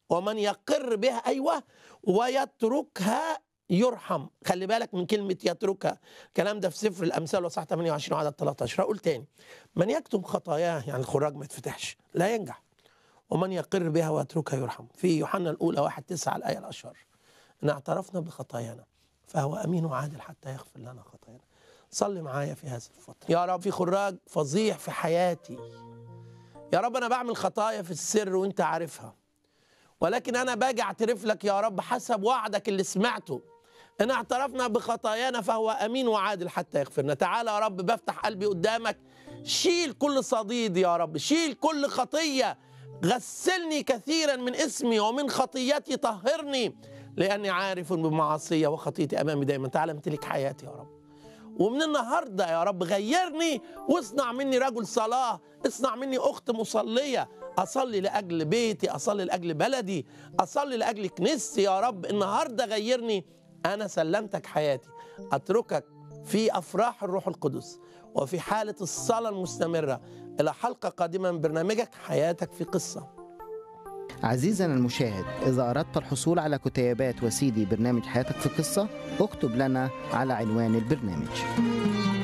ومن يقر بها أيوة ويتركها يرحم خلي بالك من كلمة يتركها الكلام ده في سفر الأمثال وصح 28 عدد 13 أقول تاني من يكتم خطاياه يعني الخراج ما يتفتحش لا ينجح ومن يقر بها ويتركها يرحم في يوحنا الأولى واحد تسعة الآية الأشهر إن اعترفنا بخطايانا فهو أمين وعادل حتى يغفر لنا خطايانا صلي معايا في هذه الفترة يا رب في خراج فظيع في حياتي يا رب أنا بعمل خطايا في السر وأنت عارفها ولكن أنا باجي أعترف لك يا رب حسب وعدك اللي سمعته إن اعترفنا بخطايانا فهو أمين وعادل حتى يغفرنا تعالى يا رب بفتح قلبي قدامك شيل كل صديد يا رب شيل كل خطية غسلني كثيرا من اسمي ومن خطيتي طهرني لأني عارف بمعاصية وخطيتي أمامي دائما تعالى امتلك حياتي يا رب ومن النهارده يا رب غيرني واصنع مني رجل صلاه اصنع مني اخت مصليه اصلي لاجل بيتي اصلي لاجل بلدي اصلي لاجل كنيستي يا رب النهارده غيرني انا سلمتك حياتي اتركك في افراح الروح القدس وفي حاله الصلاه المستمره الى حلقه قادمه من برنامجك حياتك في قصه عزيزنا المشاهد إذا أردت الحصول على كتيبات وسيدي برنامج حياتك في قصة اكتب لنا على عنوان البرنامج